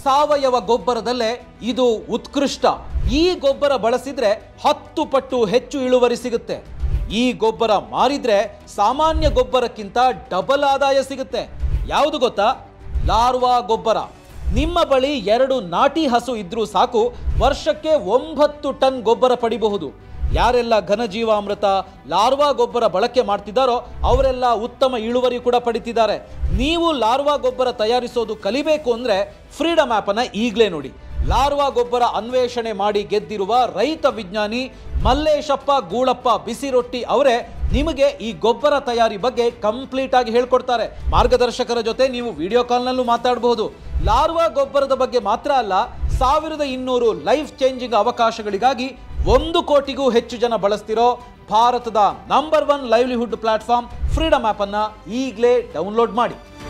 ಸಾವಯವ ಗೊಬ್ಬರದಲ್ಲೇ ಇದು ಉತ್ಕೃಷ್ಟ ಈ ಗೊಬ್ಬರ ಬಳಸಿದ್ರೆ ಹತ್ತು ಪಟ್ಟು ಹೆಚ್ಚು ಇಳುವರಿ ಸಿಗುತ್ತೆ ಈ ಗೊಬ್ಬರ ಮಾರಿದ್ರೆ ಸಾಮಾನ್ಯ ಗೊಬ್ಬರಕ್ಕಿಂತ ಡಬಲ್ ಆದಾಯ ಸಿಗುತ್ತೆ ಯಾವುದು ಗೊತ್ತಾ ಲಾರ್ವಾ ಗೊಬ್ಬರ ನಿಮ್ಮ ಬಳಿ ಎರಡು ನಾಟಿ ಹಸು ಇದ್ರೂ ಸಾಕು ವರ್ಷಕ್ಕೆ ಒಂಬತ್ತು ಟನ್ ಗೊಬ್ಬರ ಪಡಿಬಹುದು ಯಾರೆಲ್ಲ ಘನಜೀವಾಮೃತ ಲಾರ್ವಾ ಗೊಬ್ಬರ ಬಳಕೆ ಮಾಡ್ತಿದ್ದಾರೋ ಅವರೆಲ್ಲ ಉತ್ತಮ ಇಳುವರಿ ಕೂಡ ಪಡಿತಿದ್ದಾರೆ ನೀವು ಲಾರ್ವಾ ಗೊಬ್ಬರ ತಯಾರಿಸೋದು ಕಲಿಬೇಕು ಅಂದ್ರೆ ಫ್ರೀಡಮ್ ಆ್ಯಪನ್ನು ಈಗಲೇ ನೋಡಿ ಲಾರ್ವಾ ಗೊಬ್ಬರ ಅನ್ವೇಷಣೆ ಮಾಡಿ ಗೆದ್ದಿರುವ ರೈತ ವಿಜ್ಞಾನಿ ಮಲ್ಲೇಶಪ್ಪ ಗೂಳಪ್ಪ ಬಿಸಿ ರೊಟ್ಟಿ ಅವರೇ ನಿಮಗೆ ಈ ಗೊಬ್ಬರ ತಯಾರಿ ಬಗ್ಗೆ ಕಂಪ್ಲೀಟ್ ಆಗಿ ಹೇಳ್ಕೊಡ್ತಾರೆ ಮಾರ್ಗದರ್ಶಕರ ಜೊತೆ ನೀವು ವಿಡಿಯೋ ಕಾಲ್ನಲ್ಲೂ ಮಾತಾಡಬಹುದು ಲಾರ್ವಾ ಗೊಬ್ಬರದ ಬಗ್ಗೆ ಮಾತ್ರ ಅಲ್ಲ ಸಾವಿರದ ಇನ್ನೂರು ಲೈಫ್ ಚೇಂಜಿಂಗ್ ಅವಕಾಶಗಳಿಗಾಗಿ ಒಂದು ಕೋಟಿಗೂ ಹೆಚ್ಚು ಜನ ಬಳಸ್ತಿರೋ ಭಾರತದ number one livelihood platform freedom ಆ್ಯಪನ್ನು ಈಗಲೇ ಡೌನ್ಲೋಡ್ ಮಾಡಿ